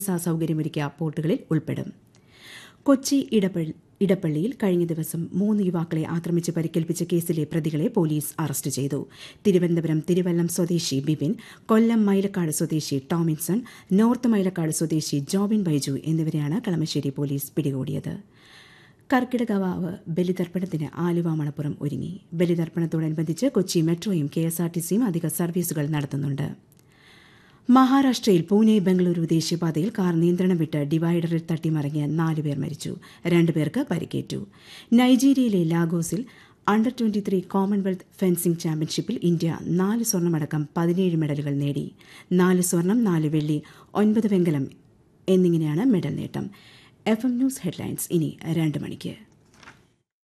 സൗകര്യമൊരുക്കിയ പോർട്ടുകളിൽ ഉൾപ്പെടും കൊച്ചി ഇടപ്പള്ളി ഇടപ്പള്ളിയിൽ കഴിഞ്ഞ ദിവസം മൂന്ന് യുവാക്കളെ ആക്രമിച്ച് പരിക്കേൽപ്പിച്ച കേസിലെ പ്രതികളെ പോലീസ് അറസ്റ്റ് ചെയ്തു തിരുവനന്തപുരം തിരുവല്ലം സ്വദേശി ബിപിൻ കൊല്ലം മൈലക്കാട് സ്വദേശി ടോമിൻസൺ നോർത്ത് മൈലക്കാട് സ്വദേശി ജോബിൻ ബൈജു എന്നിവരെയാണ് കളമശ്ശേരി പോലീസ് പിടികൂടിയത് കർക്കിടകവാവ് ബലിതർപ്പണത്തിന് ആലുവ മണപ്പുറം ഒരുങ്ങി ബലിതർപ്പണത്തോടനുബന്ധിച്ച് കൊച്ചി മെട്രോയും കെ എസ് ആർ ടി സിയും അധിക സർവീസുകൾ നടത്തുന്നുണ്ട് മഹാരാഷ്ട്രയിൽ പൂനെ ബംഗളൂരു ദേശീയപാതയിൽ കാർ നിയന്ത്രണം വിട്ട് ഡിവൈഡറിൽ തട്ടിമറിഞ്ഞ് നാലുപേർ മരിച്ചു രണ്ടുപേർക്ക് പരിക്കേറ്റു നൈജീരിയയിലെ ലാഗോസിൽ under twenty three Commonwealth fencing ചാമ്പ്യൻഷിപ്പിൽ ഇന്ത്യ നാല് സ്വർണ്ണമടക്കം പതിനേഴ് മെഡലുകൾ നേടി നാല് സ്വർണം നാല് വെള്ളി ഒൻപത് വെങ്കലം എന്നിങ്ങനെയാണ് മെഡൽ നേട്ടം എഫ് എം ന്യൂസ് ഹെഡ്ലൈൻസ് ഇനി രണ്ട് മണിക്ക്